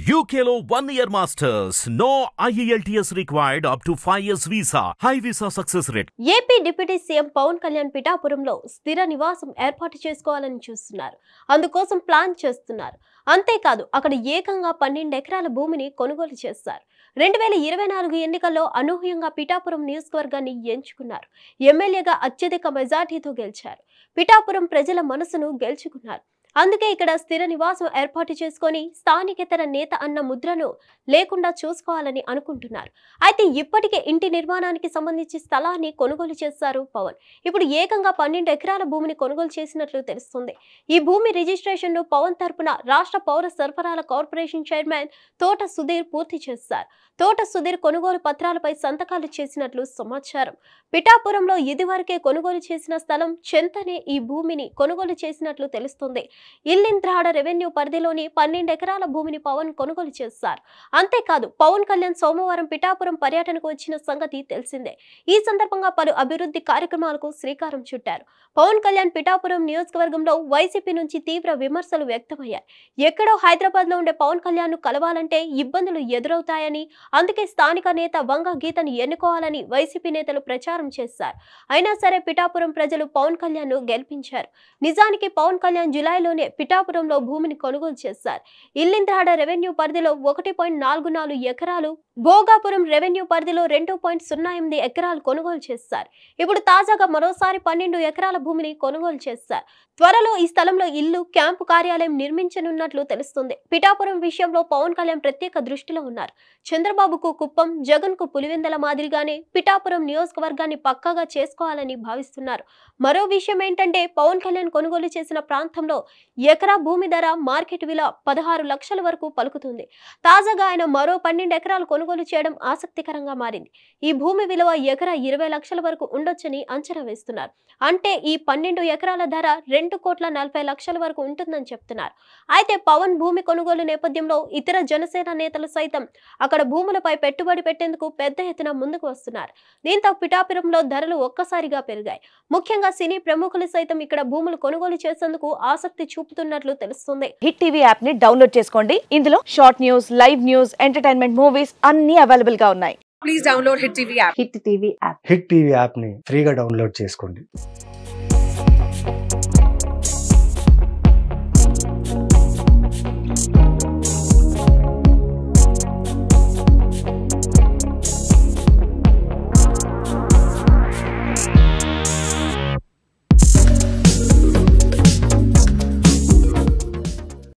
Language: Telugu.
UKLO one year masters. No IELTS required up to 5 years visa. High visa success rate. AP deputy CM Pawan Kalyan పిఠాపురంలో స్థిర నివాసం ఏర్పాటు చేసుకోవాలని చూస్తున్నారు అందుకోసం ప్లాన్ చేస్తున్నారు అంతేకాదు అక్కడ ఏకంగా పన్నెండు ఎకరాల భూమిని కొనుగోలు చేస్తారు రెండు వేల ఇరవై నాలుగు ఎన్నికల్లో అనూహ్యంగా పిఠాపురం నియోజకవర్గాన్ని ఎంచుకున్నారు ఎమ్మెల్యేగా అత్యధిక మెజార్టీతో గెలిచారు పిఠాపురం ప్రజల మనసును గెలుచుకున్నారు అందుకే ఇక్కడ స్థిర నివాసం ఏర్పాటు చేసుకొని స్థానికేతర నేత అన్న ముద్రను లేకుండా చూసుకోవాలని అనుకుంటున్నారు అయితే ఇప్పటికే ఇంటి నిర్మాణానికి సంబంధించి స్థలాన్ని కొనుగోలు చేశారు పవన్ ఇప్పుడు ఏకంగా పన్నెండు ఎకరాల భూమిని కొనుగోలు చేసినట్లు తెలుస్తుంది ఈ భూమి రిజిస్ట్రేషన్ను పవన్ తరపున రాష్ట్ర పౌర సరఫరాల కార్పొరేషన్ చైర్మన్ తోట సుధీర్ పూర్తి చేశారు తోట సుధీర్ కొనుగోలు పత్రాలపై సంతకాలు చేసినట్లు సమాచారం పిఠాపురంలో ఇదివరకే కొనుగోలు చేసిన స్థలం చెంతనే ఈ భూమిని కొనుగోలు చేసినట్లు తెలుస్తుంది ఇల్లింత్రాడ రెవెన్యూ పరిధిలోని పన్నెండు ఎకరాల భూమిని పవన్ కొనుగోలు చేశారు అంతేకాదు పవన్ కళ్యాణ్ సోమవారం పిఠాపురం పర్యటనకు వచ్చిన సంగతి తెలిసిందే ఈ సందర్భంగా పలు అభివృద్ధి కార్యక్రమాలకు శ్రీకారం చుట్టారు పవన్ కళ్యాణ్ పిఠాపురం నియోజకవర్గంలో వైసీపీ నుంచి తీవ్ర విమర్శలు వ్యక్తమయ్యాయి ఎక్కడో హైదరాబాద్ లో ఉండే పవన్ కళ్యాణ్ ను కలవాలంటే ఇబ్బందులు ఎదురవుతాయని అందుకే స్థానిక నేత వంగ గీతను ఎన్నుకోవాలని వైసీపీ నేతలు ప్రచారం చేశారు అయినా సరే పిఠాపురం ప్రజలు పవన్ కళ్యాణ్ ను గెలిపించారు నిజానికి పవన్ కళ్యాణ్ జులైలోనే పిఠాపురంలో భూమిని కొనుగోలు చేశారు ఇల్లింద్రాడ రెవెన్యూ పరిధిలో ఒకటి పాయింట్ నాలుగు నాలుగు ఎకరాలు భోగాపురం రెవెన్యూ పరిధిలో రెండు పాయింట్ సున్నా ఎనిమిది ఎకరాలు కొనుగోలు చేశారు ఇప్పుడు తాజాగా మరోసారి పన్నెండు ఎకరాల భూమిని కొనుగోలు చేశారు త్వరలో ఈ స్థలంలో ఇల్లు క్యాంపు కార్యాలయం నిర్మించనున్నట్లు తెలుస్తుంది పిఠాపురం విషయంలో పవన్ కళ్యాణ్ ప్రత్యేక దృష్టిలో ఉన్నారు చంద్రబాబుకు కుప్పం జగన్ కు పులివెందల మాదిరిగానే పిఠాపురం నియోజకవర్గాన్ని పక్కాగా చేసుకోవాలని భావిస్తున్నారు మరో విషయం ఏంటంటే పవన్ కళ్యాణ్ కొనుగోలు చేసిన ప్రాంతంలో ఎకరా భూమి ధర మార్కెట్ విలువ పదహారు లక్షల వరకు పలుకుతుంది తాజాగా ఆయన మరో పన్నెండు ఎకరాలు కొనుగోలు చేయడం ఆసక్తికరంగా మారింది ఈ భూమి విలువ ఎకరా ఇరవై లక్షల వరకు ఉండొచ్చని అంచనా వేస్తున్నారు అంటే ఈ పన్నెండు ఎకరాల ధర రెండు కోట్ల నలభై లక్షల వరకు ఉంటుందని చెప్తున్నారు అయితే పవన్ భూమి కొనుగోలు నేపథ్యంలో ఇతర జనసేన నేతలు సైతం అక్కడ భూములపై పెట్టుబడి పెట్టేందుకు పెద్ద ఎత్తున ముందుకు వస్తున్నారు దీంతో పిఠాపురంలో ధరలు ఒక్కసారిగా పెరిగాయి ముఖ్యంగా సినీ ప్రముఖులు సైతం ఇక్కడ భూములు కొనుగోలు చేసేందుకు ఆసక్తి చూపుతున్నట్లు తెలుస్తుంది హిట్ టీవీ యాప్ ని డౌన్లోడ్ చేసుకోండి ఇందులో short news live news entertainment movies అన్ని అవైలబుల్ గా ఉన్నాయి please download Hit TV app. Hit TV app Hit TV యాప్ని ఫ్రీగా డౌన్లోడ్ చేసుకోండి